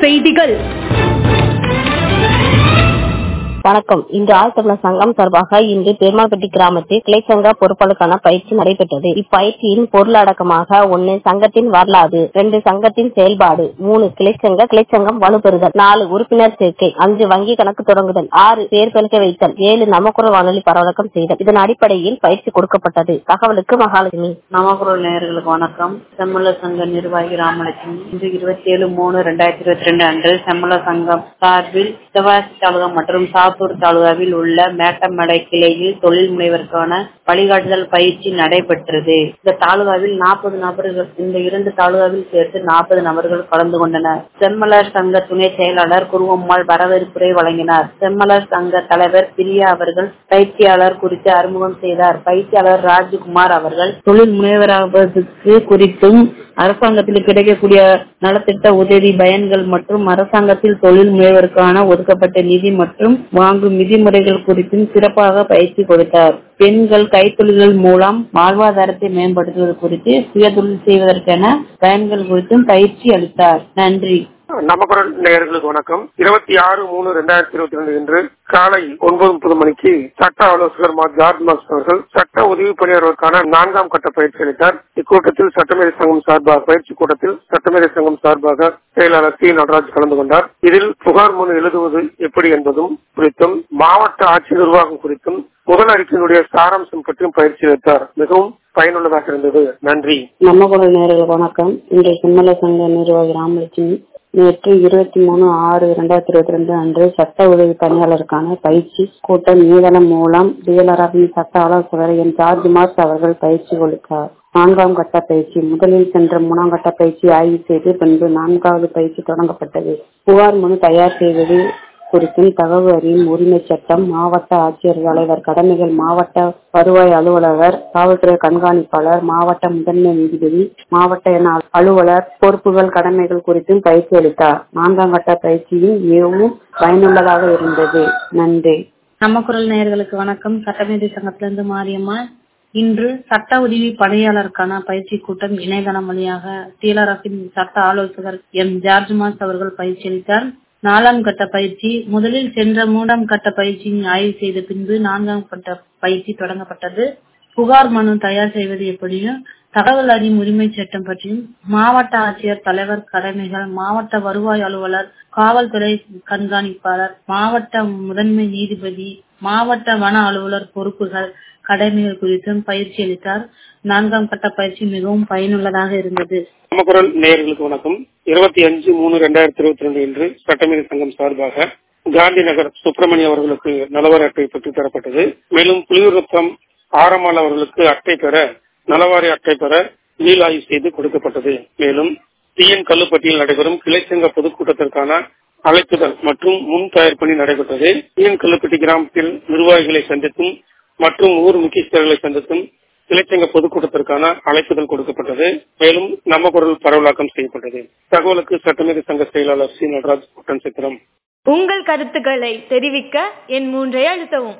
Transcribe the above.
செய்திகள் வணக்கம் இன்று ஆழ்த்தமிழர் சங்கம் சார்பாக இன்று பெருமாள்பட்டி கிராமத்தில் கிளைச்சங்க பொறுப்பாளருக்கான பயிற்சி நடைபெற்றது இப்பயிற்சியின் பொருளடக்கமாக ஒன்னு சங்கத்தின் வரலாறு ரெண்டு சங்கத்தின் செயல்பாடு மூணு கிளைச்சங்க கிளைச்சங்கம் வலுப்பெறுதல் நாலு உறுப்பினர் சேர்க்கை அஞ்சு வங்கி கணக்கு தொடங்குதல் ஆறு பேர் பெருக்க வைத்தல் ஏழு நமக்குரல் வானொலி பரவலக்கம் செய்தல் இதன் அடிப்படையில் பயிற்சி கொடுக்கப்பட்டது தகவலுக்கு மகாலட்சுமி நமக்குரல் நேயர்களுக்கு வணக்கம் செம்மல சங்க நிர்வாகி ராமலட்சுமி இன்று இருபத்தி ஏழு மூணு ரெண்டாயிரத்தி இருபத்தி ரெண்டு அன்று செம்மல சங்கம் சார்பில் சிவகாசி தாலுகா மற்றும் சாத்தூர் தாலுகாவில் உள்ள மேட்டமடை கிளையில் தொழில் முனைவருக்கான வழிகாட்டுதல் பயிற்சி நடைபெற்றது இந்த தாலுகாவில் நாற்பது நபர்கள் இந்த இரண்டு தாலுகாவில் சேர்த்து நாற்பது நபர்கள் கலந்து கொண்டனர் செம்மலர் சங்க துணை செயலாளர் குருவம்மாள் வரவேற்புரை வழங்கினார் செம்மலர் சங்க தலைவர் பிரியா அவர்கள் பயிற்சியாளர் குறித்து அறிமுகம் செய்தார் பயிற்சியாளர் ராஜ்குமார் அவர்கள் தொழில் முனைவராவதற்கு குறித்தும் அரசாங்கத்தில் கிடைக்கக்கூடிய நலத்திட்ட உதவி பயன்கள் மற்றும் அரசாங்கத்தில் தொழில் முனைவருக்கான ஒதுக்கப்பட்ட நிதி மற்றும் வாங்கும் விதிமுறைகள் குறித்தும் சிறப்பாக பயிற்சி கொடுத்தார் பெண்கள் கைத்தொழில்கள் மூலம் வாழ்வாதாரத்தை மேம்படுத்துவது குறித்து சுயதொழில் செய்வதற்கான பயன்கள் குறித்தும் பயிற்சி அளித்தார் நன்றி நமக்குரல் நேயர்களுக்கு வணக்கம் இருபத்தி ஆறு மூணு ரெண்டாயிரத்தி இருபத்தி ரெண்டு இன்று காலை ஒன்பது முப்பது மணிக்கு சட்ட ஆலோசகர் மா ஜார்ஜ் மார்க்ஸ் அவர்கள் சட்ட உதவி பணியாளர்களுக்கான நான்காம் கட்ட பயிற்சி அளித்தார் இக்கூட்டத்தில் சட்டமேதை சங்கம் சார்பாக பயிற்சி கூட்டத்தில் சட்டமேதை சங்கம் சார்பாக செயலாளர் சி நடராஜ் கலந்து கொண்டார் இதில் புகார் மனு எழுதுவது எப்படி என்பதும் குறித்தும் மாவட்ட ஆட்சி நிர்வாகம் குறித்தும் முதல் அறிக்கையினுடைய சாராம்சம் பற்றியும் பயிற்சி அளித்தார் மிகவும் பயனுள்ளதாக இருந்தது நன்றி நம்ம குரல் நேர்களுக்கு வணக்கம் இன்று செம்மல சங்க நிர்வாகி ராமலட்சுமி நேற்று இருபத்தி மூணு ஆறு இரண்டாயிரத்தி இருபத்தி ரெண்டு அன்று சட்ட உதவி பணியாளருக்கான பயிற்சி கூட்டம் இணையதளம் மூலம் டிஎல்ஆர்ஆரின் சட்ட ஆலோசகர் என் ஜார்ஜ் மார்ஸ் அவர்கள் பயிற்சி கொடுத்தார் நான்காம் கட்ட பயிற்சி முதலில் சென்ற மூணாம் கட்ட பயிற்சி ஆய்வு செய்து பின்பு நான்காவது பயிற்சி தொடங்கப்பட்டது புகார் மனு தயார் செய்வது குறித்தும் தகவல் அறியும் உரிமை சட்டம் மாவட்ட ஆட்சியர் தலைவர் கடமைகள் மாவட்ட வருவாய் அலுவலர் காவல்துறை கண்காணிப்பாளர் மாவட்ட முதன்மை நீதிபதி மாவட்ட என அலுவலர் பொறுப்புகள் கடமைகள் குறித்தும் பயிற்சி அளித்தார் நான்காம் கட்ட பயிற்சியும் மிகவும் பயனுள்ளதாக இருந்தது நன்றி நம்ம குரல் நேயர்களுக்கு வணக்கம் சட்டமேதை சங்கத்திலிருந்து மாரியம்மா இன்று சட்ட உதவி பணியாளருக்கான பயிற்சி கூட்டம் இணையதளம் வழியாக டிஎல்ஆர்எஃபின் சட்ட ஆலோசகர் எம் ஜார்ஜ் மாஸ் அவர்கள் பயிற்சி அளித்தார் நாலாம் கட்ட பயிற்சி முதலில் சென்ற மூன்றாம் கட்ட பயிற்சியின் ஆய்வு செய்த பின்பு நான்காம் கட்ட பயிற்சி தொடங்கப்பட்டது புகார் மனு தயார் செய்வது எப்படியும் தகவல் அறியும் உரிமை சட்டம் பற்றியும் மாவட்ட ஆட்சியர் தலைவர் கடமைகள் மாவட்ட வருவாய் அலுவலர் காவல்துறை கண்காணிப்பாளர் மாவட்ட முதன்மை நீதிபதி மாவட்ட வன அலுவலர் பொறுப்புகள் கடமைகள் குறித்தும் பயிற்சி அளித்தார் நான்காம் கட்ட பயிற்சி மிகவும் பயனுள்ளதாக இருந்தது நமக்குரல் நேயர்களுக்கு வணக்கம் இருபத்தி அஞ்சு மூணு ரெண்டாயிரத்தி இருபத்தி ரெண்டு இன்று சட்டமேதை சங்கம் சார்பாக காந்தி நகர் சுப்பிரமணிய அவர்களுக்கு நலவாரி அட்டை பெற்றுத் தரப்பட்டது மேலும் புலியூர்நத்தம் ஆரமால் அவர்களுக்கு அட்டை பெற நலவாரி அட்டை பெற மீள் ஆய்வு செய்து கொடுக்கப்பட்டது மேலும் டிஎன் கல்லுப்பட்டியில் நடைபெறும் கிளைச்சங்க பொதுக்கூட்டத்திற்கான அழைப்புதல் மற்றும் முன் தயார் பணி நடைபெற்றது டிஎன் கல்லுப்பட்டி கிராமத்தில் நிர்வாகிகளை சந்தித்தும் மற்றும் ஊர் முக்கியஸ்தர்களை சந்தித்தும் இலச்சங்க பொதுக்கூட்டத்திற்கான அழைப்புதல் கொடுக்கப்பட்டது மேலும் நம்ம குரல் பரவலாக்கம் செய்யப்பட்டது தகவலுக்கு சட்டமேதை சங்க செயலாளர் சி நடராஜ் குட்டன் சித்திரம் உங்கள் கருத்துக்களை தெரிவிக்க என் மூன்றை அழுத்தவும்